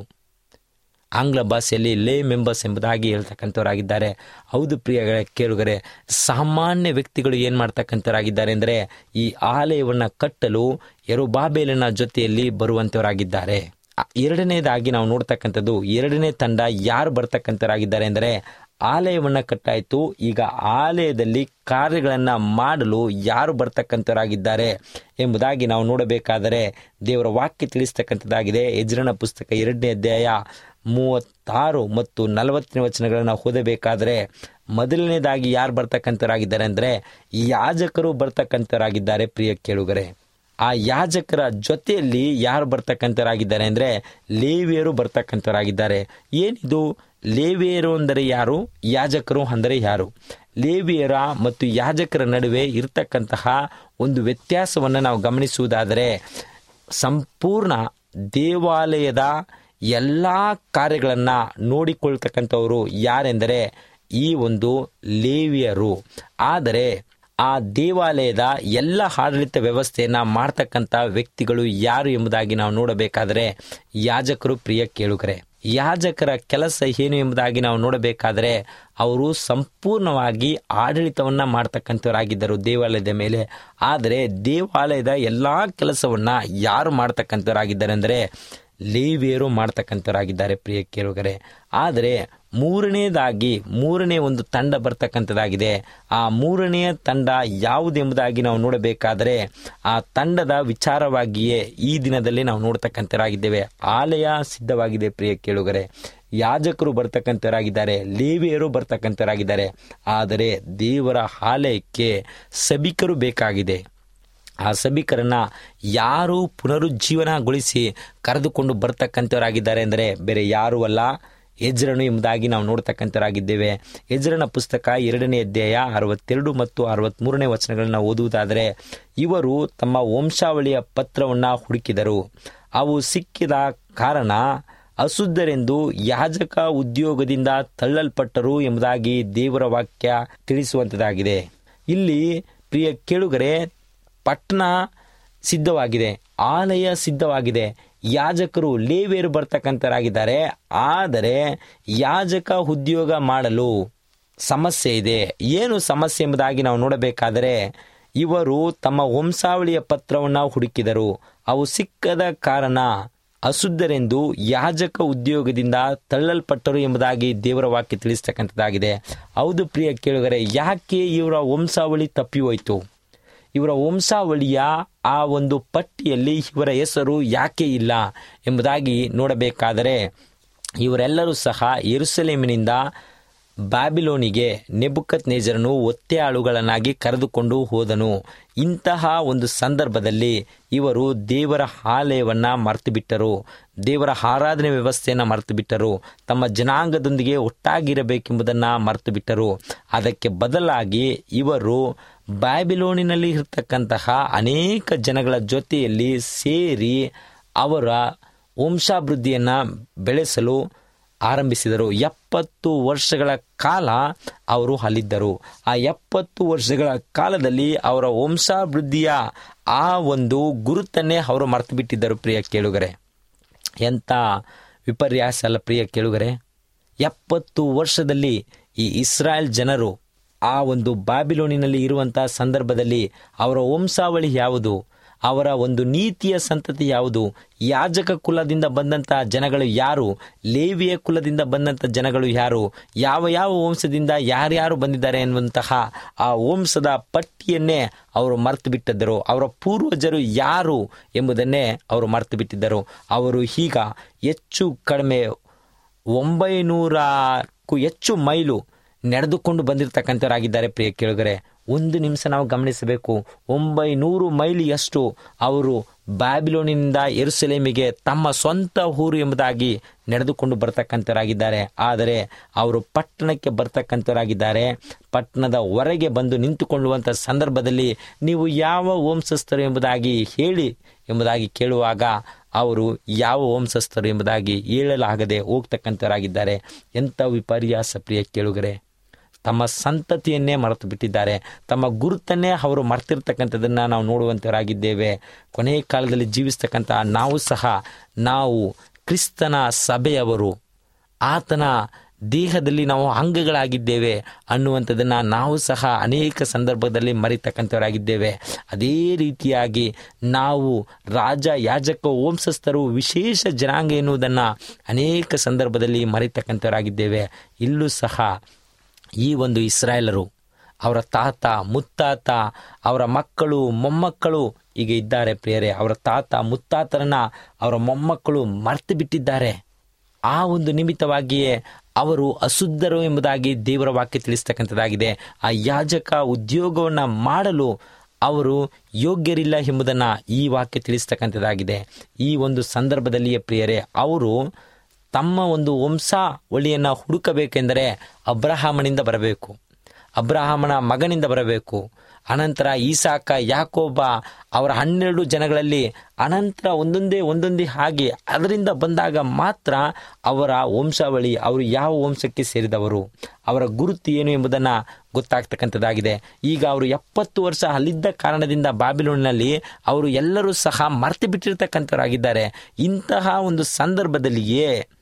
ಆಂಗ್ಲ ಭಾಷೆಯಲ್ಲಿ ಲೇ ಮೆಂಬರ್ಸ್ ಎಂಬುದಾಗಿ ಹೇಳ್ತಕ್ಕಂಥವರಾಗಿದ್ದಾರೆ ಹೌದು ಪ್ರಿಯ ಕೇಳುಗರೆ ಸಾಮಾನ್ಯ ವ್ಯಕ್ತಿಗಳು ಏನು ಮಾಡ್ತಕ್ಕಂಥವರಾಗಿದ್ದಾರೆ ಅಂದರೆ ಈ ಆಲಯವನ್ನು ಕಟ್ಟಲು ಎರುಬಾಬೇಲಿನ ಜೊತೆಯಲ್ಲಿ ಬರುವಂಥವರಾಗಿದ್ದಾರೆ ಆ, ಎರಡನೇದಾಗಿ ನಾವು ನೋಡ್ತಕ್ಕಂಥದ್ದು ಎರಡನೇ ತಂಡ ಯಾರು ಬರ್ತಕ್ಕಂಥವರಾಗಿದ್ದಾರೆ ಅಂದರೆ ಆಲಯವನ್ನು ಕಟ್ಟಾಯಿತು ಈಗ ಆಲಯದಲ್ಲಿ ಕಾರ್ಯಗಳನ್ನು ಮಾಡಲು ಯಾರು ಬರ್ತಕ್ಕಂಥವರಾಗಿದ್ದಾರೆ ಎಂಬುದಾಗಿ ನಾವು ನೋಡಬೇಕಾದರೆ ದೇವರ ವಾಕ್ಯ ತಿಳಿಸ್ತಕ್ಕಂಥದ್ದಾಗಿದೆ ಯಜ್ರನ ಪುಸ್ತಕ ಎರಡನೇ ಅಧ್ಯಾಯ ಮೂವತ್ತಾರು ಮತ್ತು ನಲವತ್ತನೇ ವಚನಗಳನ್ನು ಓದಬೇಕಾದರೆ ಮೊದಲನೇದಾಗಿ ಯಾರು ಬರ್ತಕ್ಕಂಥವರಾಗಿದ್ದಾರೆ ಅಂದರೆ ಯಾಜಕರು ಬರ್ತಕ್ಕಂಥವರಾಗಿದ್ದಾರೆ ಪ್ರಿಯ ಕೇಳುಗರೆ ಆ ಯಾಜಕರ ಜೊತೆಯಲ್ಲಿ ಯಾರು ಬರ್ತಕ್ಕಂಥವರಾಗಿದ್ದಾರೆ ಅಂದರೆ ಲೇವಿಯರು ಬರ್ತಕ್ಕಂಥವರಾಗಿದ್ದಾರೆ ಏನಿದು ಲೇವಿಯರು ಅಂದರೆ ಯಾರು ಯಾಜಕರು ಅಂದರೆ ಯಾರು ಲೇವಿಯರ ಮತ್ತು ಯಾಜಕರ ನಡುವೆ ಇರತಕ್ಕಂತಹ ಒಂದು ವ್ಯತ್ಯಾಸವನ್ನು ನಾವು ಗಮನಿಸುವುದಾದರೆ ಸಂಪೂರ್ಣ ದೇವಾಲಯದ ಎಲ್ಲ ಕಾರ್ಯಗಳನ್ನು ನೋಡಿಕೊಳ್ತಕ್ಕಂಥವರು ಯಾರೆಂದರೆ ಈ ಒಂದು ಲೇವಿಯರು ಆದರೆ ಆ ದೇವಾಲಯದ ಎಲ್ಲ ಆಡಳಿತ ವ್ಯವಸ್ಥೆಯನ್ನು ಮಾಡ್ತಕ್ಕಂಥ ವ್ಯಕ್ತಿಗಳು ಯಾರು ಎಂಬುದಾಗಿ ನಾವು ನೋಡಬೇಕಾದರೆ ಯಾಜಕರು ಪ್ರಿಯ ಕೇಳುಗರೆ ಯಾಜಕರ ಕೆಲಸ ಏನು ಎಂಬುದಾಗಿ ನಾವು ನೋಡಬೇಕಾದರೆ ಅವರು ಸಂಪೂರ್ಣವಾಗಿ ಆಡಳಿತವನ್ನ ಮಾಡ್ತಕ್ಕಂಥವರಾಗಿದ್ದರು ದೇವಾಲಯದ ಮೇಲೆ ಆದರೆ ದೇವಾಲಯದ ಎಲ್ಲಾ ಕೆಲಸವನ್ನ ಯಾರು ಮಾಡ್ತಕ್ಕಂಥವರಾಗಿದ್ದಾರೆ ಅಂದರೆ ಲೇವಿಯರು ಮಾಡ್ತಕ್ಕಂಥವರಾಗಿದ್ದಾರೆ ಪ್ರಿಯ ಕೇಳುಗರೆ ಆದರೆ ಮೂರನೇದಾಗಿ ಮೂರನೇ ಒಂದು ತಂಡ ಬರ್ತಕ್ಕಂಥದ್ದಾಗಿದೆ ಆ ಮೂರನೆಯ ತಂಡ ಯಾವುದೆಂಬುದಾಗಿ ನಾವು ನೋಡಬೇಕಾದರೆ ಆ ತಂಡದ ವಿಚಾರವಾಗಿಯೇ ಈ ದಿನದಲ್ಲಿ ನಾವು ನೋಡ್ತಕ್ಕಂಥವರಾಗಿದ್ದೇವೆ ಆಲಯ ಸಿದ್ಧವಾಗಿದೆ ಪ್ರಿಯ ಕೇಳುಗರೆ ಯಾಜಕರು ಬರ್ತಕ್ಕಂಥವರಾಗಿದ್ದಾರೆ ಲೇವಿಯರು ಬರ್ತಕ್ಕಂಥವರಾಗಿದ್ದಾರೆ ಆದರೆ ದೇವರ ಆಲಯಕ್ಕೆ ಸಭಿಕರು ಬೇಕಾಗಿದೆ ಆ ಸಭಿಕರನ್ನ ಯಾರು ಪುನರುಜ್ಜೀವನಗೊಳಿಸಿ ಕರೆದುಕೊಂಡು ಬರ್ತಕ್ಕಂಥವರಾಗಿದ್ದಾರೆ ಅಂದರೆ ಬೇರೆ ಯಾರೂ ಅಲ್ಲ ಎಜ್ರನು ಎಂಬುದಾಗಿ ನಾವು ನೋಡ್ತಕ್ಕಂಥವರಾಗಿದ್ದೇವೆ ಎಜ್ರನ ಪುಸ್ತಕ ಎರಡನೇ ಅಧ್ಯಾಯ ಅರವತ್ತೆರಡು ಮತ್ತು ಅರವತ್ಮೂರನೇ ವಚನಗಳನ್ನು ಓದುವುದಾದರೆ ಇವರು ತಮ್ಮ ವಂಶಾವಳಿಯ ಪತ್ರವನ್ನು ಹುಡುಕಿದರು ಅವು ಸಿಕ್ಕಿದ ಕಾರಣ ಅಶುದ್ಧರೆಂದು ಯಾಜಕ ಉದ್ಯೋಗದಿಂದ ತಳ್ಳಲ್ಪಟ್ಟರು ಎಂಬುದಾಗಿ ದೇವರ ವಾಕ್ಯ ತಿಳಿಸುವಂಥದ್ದಾಗಿದೆ ಇಲ್ಲಿ ಪ್ರಿಯ ಕೇಳುಗರೆ ಪಟ್ಟಣ ಸಿದ್ಧವಾಗಿದೆ ಆಲಯ ಸಿದ್ಧವಾಗಿದೆ ಯಾಜಕರು ಲೇವಿಯರು ಬರ್ತಕ್ಕಂಥರಾಗಿದ್ದಾರೆ ಆದರೆ ಯಾಜಕ ಉದ್ಯೋಗ ಮಾಡಲು ಸಮಸ್ಯೆ ಇದೆ ಏನು ಸಮಸ್ಯೆ ಎಂಬುದಾಗಿ ನಾವು ನೋಡಬೇಕಾದರೆ ಇವರು ತಮ್ಮ ವಂಶಾವಳಿಯ ಪತ್ರವನ್ನು ಹುಡುಕಿದರು ಅವು ಸಿಕ್ಕದ ಕಾರಣ ಅಶುದ್ಧರೆಂದು ಯಾಜಕ ಉದ್ಯೋಗದಿಂದ ತಳ್ಳಲ್ಪಟ್ಟರು ಎಂಬುದಾಗಿ ದೇವರ ವಾಕ್ಯ ತಿಳಿಸ್ತಕ್ಕಂಥದ್ದಾಗಿದೆ ಹೌದು ಪ್ರಿಯ ಕೇಳುಗರೆ ಯಾಕೆ ಇವರ ವಂಶಾವಳಿ ತಪ್ಪಿ ಹೋಯಿತು ಇವರ ವಂಶಾವಳಿಯ ಆ ಒಂದು ಪಟ್ಟಿಯಲ್ಲಿ ಇವರ ಹೆಸರು ಯಾಕೆ ಇಲ್ಲ ಎಂಬುದಾಗಿ ನೋಡಬೇಕಾದರೆ ಇವರೆಲ್ಲರೂ ಸಹ ಯೆರೂಸಲೇಮಿನಿಂದ ಬ್ಯಾಬಿಲೋನಿಗೆ ನೆಬುಕತ್ ನೇಜರನು ಒತ್ತೆಯಾಳುಗಳನ್ನಾಗಿ ಕರೆದುಕೊಂಡು ಹೋದನು ಇಂತಹ ಒಂದು ಸಂದರ್ಭದಲ್ಲಿ ಇವರು ದೇವರ ಆಲಯವನ್ನು ಮರೆತು ಬಿಟ್ಟರು ದೇವರ ಆರಾಧನೆ ವ್ಯವಸ್ಥೆಯನ್ನು ಮರೆತು ಬಿಟ್ಟರು ತಮ್ಮ ಜನಾಂಗದೊಂದಿಗೆ ಒಟ್ಟಾಗಿರಬೇಕೆಂಬುದನ್ನು ಮರೆತು ಬಿಟ್ಟರು ಅದಕ್ಕೆ ಬದಲಾಗಿ ಇವರು ಬ್ಯಾಬಿಲೋನಿನಲ್ಲಿ ಇರತಕ್ಕಂತಹ ಅನೇಕ ಜನಗಳ ಜೊತೆಯಲ್ಲಿ ಸೇರಿ ಅವರ ವಂಶಾಭಿವೃದ್ಧಿಯನ್ನು ಬೆಳೆಸಲು ಆರಂಭಿಸಿದರು ಎಪ್ಪತ್ತು ವರ್ಷಗಳ ಕಾಲ ಅವರು ಅಲ್ಲಿದ್ದರು ಆ ಎಪ್ಪತ್ತು ವರ್ಷಗಳ ಕಾಲದಲ್ಲಿ ಅವರ ವಂಶಾಭಿವೃದ್ಧಿಯ ಆ ಒಂದು ಗುರುತನ್ನೇ ಅವರು ಮರೆತು ಬಿಟ್ಟಿದ್ದರು ಪ್ರಿಯ ಕೇಳುಗರೆ ಎಂಥ ವಿಪರ್ಯಾಸ ಅಲ್ಲ ಪ್ರಿಯ ಕೇಳುಗರೆ ಎಪ್ಪತ್ತು ವರ್ಷದಲ್ಲಿ ಈ ಇಸ್ರಾಯೇಲ್ ಜನರು ಆ ಒಂದು ಬಾಬಿಲೋನಿನಲ್ಲಿ ಇರುವಂತಹ ಸಂದರ್ಭದಲ್ಲಿ ಅವರ ವಂಶಾವಳಿ ಯಾವುದು ಅವರ ಒಂದು ನೀತಿಯ ಸಂತತಿ ಯಾವುದು ಯಾಜಕ ಕುಲದಿಂದ ಬಂದಂತಹ ಜನಗಳು ಯಾರು ಲೇವಿಯ ಕುಲದಿಂದ ಬಂದಂಥ ಜನಗಳು ಯಾರು ಯಾವ ಯಾವ ವಂಶದಿಂದ ಯಾರ್ಯಾರು ಬಂದಿದ್ದಾರೆ ಎನ್ನುವಂತಹ ಆ ವಂಶದ ಪಟ್ಟಿಯನ್ನೇ ಅವರು ಮರೆತು ಬಿಟ್ಟಿದ್ದರು ಅವರ ಪೂರ್ವಜರು ಯಾರು ಎಂಬುದನ್ನೇ ಅವರು ಮರೆತು ಬಿಟ್ಟಿದ್ದರು ಅವರು ಈಗ ಹೆಚ್ಚು ಕಡಿಮೆ ಒಂಬೈನೂರಕ್ಕೂ ಹೆಚ್ಚು ಮೈಲು ನಡೆದುಕೊಂಡು ಬಂದಿರತಕ್ಕಂಥವರಾಗಿದ್ದಾರೆ ಪ್ರಿಯ ಕೇಳುಗರೆ ಒಂದು ನಿಮಿಷ ನಾವು ಗಮನಿಸಬೇಕು ಒಂಬೈನೂರು ಮೈಲಿಯಷ್ಟು ಅವರು ಬ್ಯಾಬಿಲೋನಿನಿಂದ ಎರುಸಲೇಮಿಗೆ ತಮ್ಮ ಸ್ವಂತ ಊರು ಎಂಬುದಾಗಿ ನಡೆದುಕೊಂಡು ಬರ್ತಕ್ಕಂಥವರಾಗಿದ್ದಾರೆ ಆದರೆ ಅವರು ಪಟ್ಟಣಕ್ಕೆ ಬರ್ತಕ್ಕಂಥವರಾಗಿದ್ದಾರೆ ಪಟ್ಟಣದ ಹೊರಗೆ ಬಂದು ನಿಂತುಕೊಳ್ಳುವಂಥ ಸಂದರ್ಭದಲ್ಲಿ ನೀವು ಯಾವ ವಂಶಸ್ಥರು ಎಂಬುದಾಗಿ ಹೇಳಿ ಎಂಬುದಾಗಿ ಕೇಳುವಾಗ ಅವರು ಯಾವ ವಂಶಸ್ಥರು ಎಂಬುದಾಗಿ ಹೇಳಲಾಗದೆ ಹೋಗ್ತಕ್ಕಂಥವರಾಗಿದ್ದಾರೆ ಎಂಥ ವಿಪರ್ಯಾಸ ಪ್ರಿಯ ಕೇಳುಗರೆ ತಮ್ಮ ಸಂತತಿಯನ್ನೇ ಮರೆತು ಬಿಟ್ಟಿದ್ದಾರೆ ತಮ್ಮ ಗುರುತನ್ನೇ ಅವರು ಮರ್ತಿರ್ತಕ್ಕಂಥದ್ದನ್ನು ನಾವು ನೋಡುವಂಥವರಾಗಿದ್ದೇವೆ ಕೊನೆಯ ಕಾಲದಲ್ಲಿ ಜೀವಿಸ್ತಕ್ಕಂಥ ನಾವು ಸಹ ನಾವು ಕ್ರಿಸ್ತನ ಸಭೆಯವರು ಆತನ ದೇಹದಲ್ಲಿ ನಾವು ಅಂಗಗಳಾಗಿದ್ದೇವೆ ಅನ್ನುವಂಥದ್ದನ್ನು ನಾವು ಸಹ ಅನೇಕ ಸಂದರ್ಭದಲ್ಲಿ ಮರಿತಕ್ಕಂಥವರಾಗಿದ್ದೇವೆ ಅದೇ ರೀತಿಯಾಗಿ ನಾವು ರಾಜ ಯಾಜಕ ವಂಶಸ್ಥರು ವಿಶೇಷ ಜನಾಂಗ ಎನ್ನುವುದನ್ನು ಅನೇಕ ಸಂದರ್ಭದಲ್ಲಿ ಮರಿತಕ್ಕಂಥವರಾಗಿದ್ದೇವೆ ಇಲ್ಲೂ ಸಹ ಈ ಒಂದು ಇಸ್ರಾಯೇಲರು ಅವರ ತಾತ ಮುತ್ತಾತ ಅವರ ಮಕ್ಕಳು ಮೊಮ್ಮಕ್ಕಳು ಈಗ ಇದ್ದಾರೆ ಪ್ರಿಯರೇ ಅವರ ತಾತ ಮುತ್ತಾತರನ್ನ ಅವರ ಮೊಮ್ಮಕ್ಕಳು ಮರ್ತು ಬಿಟ್ಟಿದ್ದಾರೆ ಆ ಒಂದು ನಿಮಿತ್ತವಾಗಿಯೇ ಅವರು ಅಶುದ್ಧರು ಎಂಬುದಾಗಿ ದೇವರ ವಾಕ್ಯ ತಿಳಿಸ್ತಕ್ಕಂಥದ್ದಾಗಿದೆ ಆ ಯಾಜಕ ಉದ್ಯೋಗವನ್ನು ಮಾಡಲು ಅವರು ಯೋಗ್ಯರಿಲ್ಲ ಎಂಬುದನ್ನು ಈ ವಾಕ್ಯ ತಿಳಿಸ್ತಕ್ಕಂಥದ್ದಾಗಿದೆ ಈ ಒಂದು ಸಂದರ್ಭದಲ್ಲಿಯೇ ಪ್ರಿಯರೇ ಅವರು ತಮ್ಮ ಒಂದು ವಂಶಾವಳಿಯನ್ನು ಹುಡುಕಬೇಕೆಂದರೆ ಅಬ್ರಹಾಮನಿಂದ ಬರಬೇಕು ಅಬ್ರಹಾಮನ ಮಗನಿಂದ ಬರಬೇಕು ಅನಂತರ ಈಸಾಕ ಯಾಕೋಬ ಅವರ ಹನ್ನೆರಡು ಜನಗಳಲ್ಲಿ ಅನಂತರ ಒಂದೊಂದೇ ಒಂದೊಂದೇ ಹಾಗೆ ಅದರಿಂದ ಬಂದಾಗ ಮಾತ್ರ ಅವರ ವಂಶಾವಳಿ ಅವರು ಯಾವ ವಂಶಕ್ಕೆ ಸೇರಿದವರು ಅವರ ಗುರುತು ಏನು ಎಂಬುದನ್ನು ಗೊತ್ತಾಗ್ತಕ್ಕಂಥದ್ದಾಗಿದೆ ಈಗ ಅವರು ಎಪ್ಪತ್ತು ವರ್ಷ ಅಲ್ಲಿದ್ದ ಕಾರಣದಿಂದ ಬಾಬಿಲೋನಿನಲ್ಲಿ ಅವರು ಎಲ್ಲರೂ ಸಹ ಮರ್ತು ಬಿಟ್ಟಿರ್ತಕ್ಕಂಥವರಾಗಿದ್ದಾರೆ ಇಂತಹ ಒಂದು ಸಂದರ್ಭದಲ್ಲಿಯೇ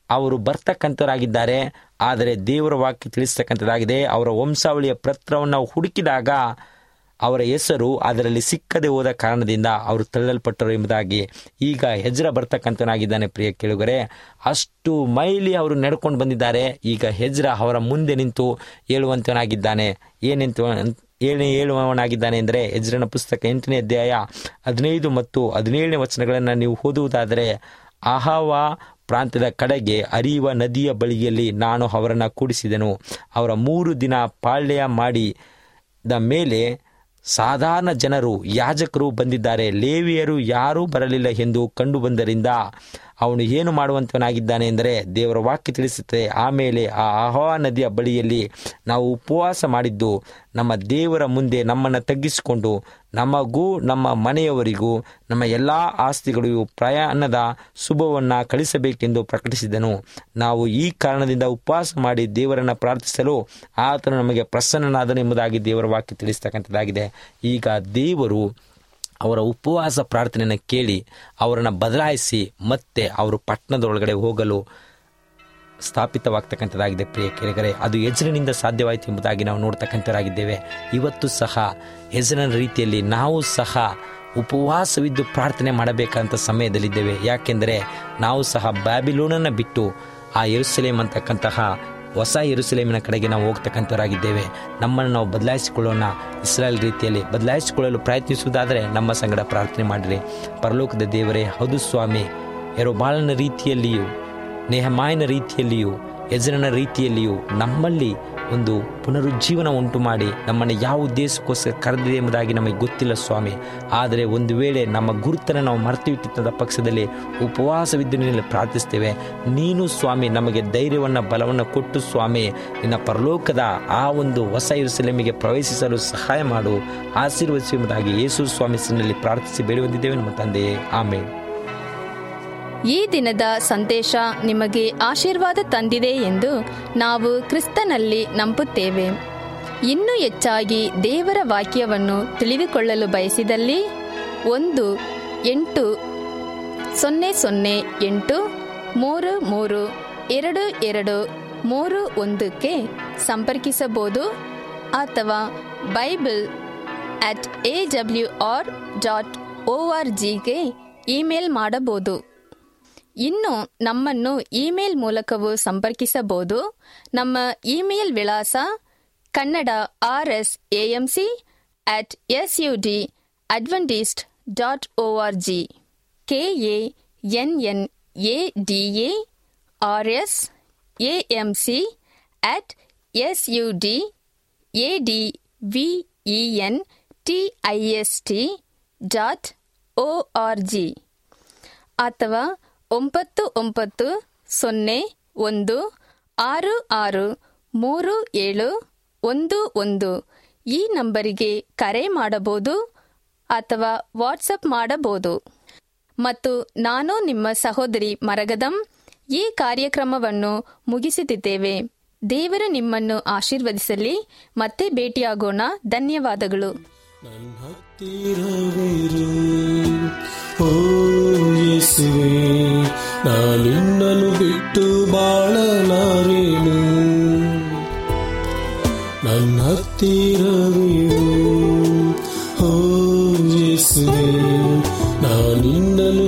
ಅವರು ಬರ್ತಕ್ಕಂಥವರಾಗಿದ್ದಾರೆ ಆದರೆ ದೇವರ ವಾಕ್ಯ ತಿಳಿಸ್ತಕ್ಕಂಥದ್ದಾಗಿದೆ ಅವರ ವಂಶಾವಳಿಯ ಪತ್ರವನ್ನು ಹುಡುಕಿದಾಗ ಅವರ ಹೆಸರು ಅದರಲ್ಲಿ ಸಿಕ್ಕದೆ ಹೋದ ಕಾರಣದಿಂದ ಅವರು ತಳ್ಳಲ್ಪಟ್ಟರು ಎಂಬುದಾಗಿ ಈಗ ಹೆಜ್ರ ಬರ್ತಕ್ಕಂಥವನಾಗಿದ್ದಾನೆ ಪ್ರಿಯ ಕೇಳುಗರೆ ಅಷ್ಟು ಮೈಲಿ ಅವರು ನಡ್ಕೊಂಡು ಬಂದಿದ್ದಾರೆ ಈಗ ಹೆಜ್ರ ಅವರ ಮುಂದೆ ನಿಂತು ಹೇಳುವಂತವನಾಗಿದ್ದಾನೆ ಏನೆಂತ ಏನು ಹೇಳುವವನಾಗಿದ್ದಾನೆ ಎಂದರೆ ಹೆಜ್ರನ ಪುಸ್ತಕ ಎಂಟನೇ ಅಧ್ಯಾಯ ಹದಿನೈದು ಮತ್ತು ಹದಿನೇಳನೇ ವಚನಗಳನ್ನು ನೀವು ಓದುವುದಾದರೆ ಅಹವ ಪ್ರಾಂತ್ಯದ ಕಡೆಗೆ ಹರಿಯುವ ನದಿಯ ಬಳಿಯಲ್ಲಿ ನಾನು ಅವರನ್ನು ಕೂಡಿಸಿದೆನು ಅವರ ಮೂರು ದಿನ ಪಾಳ್ಯ ಮಾಡಿದ ಮೇಲೆ ಸಾಧಾರಣ ಜನರು ಯಾಜಕರು ಬಂದಿದ್ದಾರೆ ಲೇವಿಯರು ಯಾರೂ ಬರಲಿಲ್ಲ ಎಂದು ಕಂಡು ಬಂದರಿಂದ ಅವನು ಏನು ಮಾಡುವಂತವನಾಗಿದ್ದಾನೆ ಎಂದರೆ ದೇವರ ವಾಕ್ಯ ತಿಳಿಸುತ್ತೆ ಆಮೇಲೆ ಆ ಆಹ್ವಾ ನದಿಯ ಬಳಿಯಲ್ಲಿ ನಾವು ಉಪವಾಸ ಮಾಡಿದ್ದು ನಮ್ಮ ದೇವರ ಮುಂದೆ ನಮ್ಮನ್ನು ತಗ್ಗಿಸಿಕೊಂಡು ನಮಗೂ ನಮ್ಮ ಮನೆಯವರಿಗೂ ನಮ್ಮ ಎಲ್ಲ ಆಸ್ತಿಗಳಿಗೂ ಪ್ರಯಾಣದ ಶುಭವನ್ನು ಕಳಿಸಬೇಕೆಂದು ಪ್ರಕಟಿಸಿದನು ನಾವು ಈ ಕಾರಣದಿಂದ ಉಪವಾಸ ಮಾಡಿ ದೇವರನ್ನು ಪ್ರಾರ್ಥಿಸಲು ಆತನು ನಮಗೆ ಪ್ರಸನ್ನನಾದನು ಎಂಬುದಾಗಿ ದೇವರ ವಾಕ್ಯ ತಿಳಿಸ್ತಕ್ಕಂಥದ್ದಾಗಿದೆ ಈಗ ದೇವರು ಅವರ ಉಪವಾಸ ಪ್ರಾರ್ಥನೆಯನ್ನು ಕೇಳಿ ಅವರನ್ನು ಬದಲಾಯಿಸಿ ಮತ್ತೆ ಅವರು ಪಟ್ಟಣದೊಳಗಡೆ ಹೋಗಲು ಸ್ಥಾಪಿತವಾಗ್ತಕ್ಕಂಥದ್ದಾಗಿದೆ ಪ್ರಿಯ ಕೇಳಿಗರೆ ಅದು ಯಜ್ರನಿಂದ ಸಾಧ್ಯವಾಯಿತು ಎಂಬುದಾಗಿ ನಾವು ನೋಡ್ತಕ್ಕಂಥವರಾಗಿದ್ದೇವೆ ಇವತ್ತು ಸಹ ಯಜ್ರನ ರೀತಿಯಲ್ಲಿ ನಾವು ಸಹ ಉಪವಾಸವಿದ್ದು ಪ್ರಾರ್ಥನೆ ಮಾಡಬೇಕಂತ ಸಮಯದಲ್ಲಿದ್ದೇವೆ ಯಾಕೆಂದರೆ ನಾವು ಸಹ ಬ್ಯಾಬಿಲೋನನ್ನು ಬಿಟ್ಟು ಆ ಯೆರೂಸಲೇಮ್ ಅಂತಕ್ಕಂತಹ ಹೊಸ ಯೆರೂಸಲೇಮಿನ ಕಡೆಗೆ ನಾವು ಹೋಗ್ತಕ್ಕಂಥವರಾಗಿದ್ದೇವೆ ನಮ್ಮನ್ನು ನಾವು ಬದಲಾಯಿಸಿಕೊಳ್ಳೋಣ ಇಸ್ರಾಯಲ್ ರೀತಿಯಲ್ಲಿ ಬದಲಾಯಿಸಿಕೊಳ್ಳಲು ಪ್ರಯತ್ನಿಸುವುದಾದರೆ ನಮ್ಮ ಸಂಗಡ ಪ್ರಾರ್ಥನೆ ಮಾಡಿರಿ ಪರಲೋಕದ ದೇವರೇ ಹೌದು ಸ್ವಾಮಿ ಬಾಳನ ರೀತಿಯಲ್ಲಿಯೂ ನೇಹಮಾಯನ ರೀತಿಯಲ್ಲಿಯೂ ಯಜರನ ರೀತಿಯಲ್ಲಿಯೂ ನಮ್ಮಲ್ಲಿ ಒಂದು ಪುನರುಜ್ಜೀವನ ಉಂಟು ಮಾಡಿ ನಮ್ಮನ್ನು ಯಾವ ಉದ್ದೇಶಕ್ಕೋಸ್ಕರ ಕರೆದಿದೆ ಎಂಬುದಾಗಿ ನಮಗೆ ಗೊತ್ತಿಲ್ಲ ಸ್ವಾಮಿ ಆದರೆ ಒಂದು ವೇಳೆ ನಮ್ಮ ಗುರುತನ್ನು ನಾವು ಮರೆತು ಇಟ್ಟಿದ್ದ ಪಕ್ಷದಲ್ಲಿ ಉಪವಾಸವಿದ್ದು ನಿನ್ನಲ್ಲಿ ಪ್ರಾರ್ಥಿಸ್ತೇವೆ ನೀನು ಸ್ವಾಮಿ ನಮಗೆ ಧೈರ್ಯವನ್ನು ಬಲವನ್ನು ಕೊಟ್ಟು ಸ್ವಾಮಿ ನಿನ್ನ ಪರಲೋಕದ ಆ ಒಂದು ಹೊಸ ಇರುಸಲೆಮಿಗೆ ಪ್ರವೇಶಿಸಲು ಸಹಾಯ ಮಾಡು ಆಶೀರ್ವದಿಸು ಎಂಬುದಾಗಿ ಯೇಸು ಸ್ವಾಮಿ ಸಿನಲ್ಲಿ ಪ್ರಾರ್ಥಿಸಿ ಬೇಡುವಂದಿದ್ದೇವೆ ನಮ್ಮ ತಂದೆಯೇ ಆಮೇಲೆ ಈ ದಿನದ ಸಂದೇಶ ನಿಮಗೆ ಆಶೀರ್ವಾದ ತಂದಿದೆ ಎಂದು ನಾವು ಕ್ರಿಸ್ತನಲ್ಲಿ ನಂಬುತ್ತೇವೆ ಇನ್ನೂ ಹೆಚ್ಚಾಗಿ ದೇವರ ವಾಕ್ಯವನ್ನು ತಿಳಿದುಕೊಳ್ಳಲು ಬಯಸಿದಲ್ಲಿ ಒಂದು ಎಂಟು ಸೊನ್ನೆ ಸೊನ್ನೆ ಎಂಟು ಮೂರು ಮೂರು ಎರಡು ಎರಡು ಮೂರು ಒಂದಕ್ಕೆ ಸಂಪರ್ಕಿಸಬಹುದು ಅಥವಾ Bible at A W R dot O R ಜಿಗೆ ಇಮೇಲ್ ಮಾಡಬಹುದು ಇನ್ನು ನಮ್ಮನ್ನು ಇಮೇಲ್ ಮೂಲಕವೂ ಸಂಪರ್ಕಿಸಬಹುದು ನಮ್ಮ ಇಮೇಲ್ ವಿಳಾಸ Kannada R S AMC at S U D Adventist dot O R G K A N N A D A R S A M C at S U D A D V E N T I S T dot O R G ಅಥವಾ ಒಂಬತ್ತು ಒಂಬತ್ತು ಸೊನ್ನೆ ಒಂದು ಆರು ಆರು ಮೂರು ಏಳು ಒಂದು ಒಂದು ಈ ನಂಬರಿಗೆ ಕರೆ ಮಾಡಬಹುದು ಅಥವಾ ವಾಟ್ಸಪ್ ಮಾಡಬಹುದು ಮತ್ತು ನಾನು ನಿಮ್ಮ ಸಹೋದರಿ ಮರಗದಂ ಈ ಕಾರ್ಯಕ್ರಮವನ್ನು ಮುಗಿಸುತ್ತಿದ್ದೇವೆ ದೇವರು ನಿಮ್ಮನ್ನು ಆಶೀರ್ವದಿಸಲಿ ಮತ್ತೆ ಭೇಟಿಯಾಗೋಣ ಧನ್ಯವಾದಗಳು ನನ್ನ ಹತ್ತಿರವಿರು ಓ ಯೇಸುವೆ ನಾನಿನ್ನನು ಬಿಟ್ಟು ಬಾಳಲಾರೇನು ನನ್ನ ಹತ್ತಿರವಿರು ಓ ಯೇಸುವೆ ನಾನಿನ್ನನು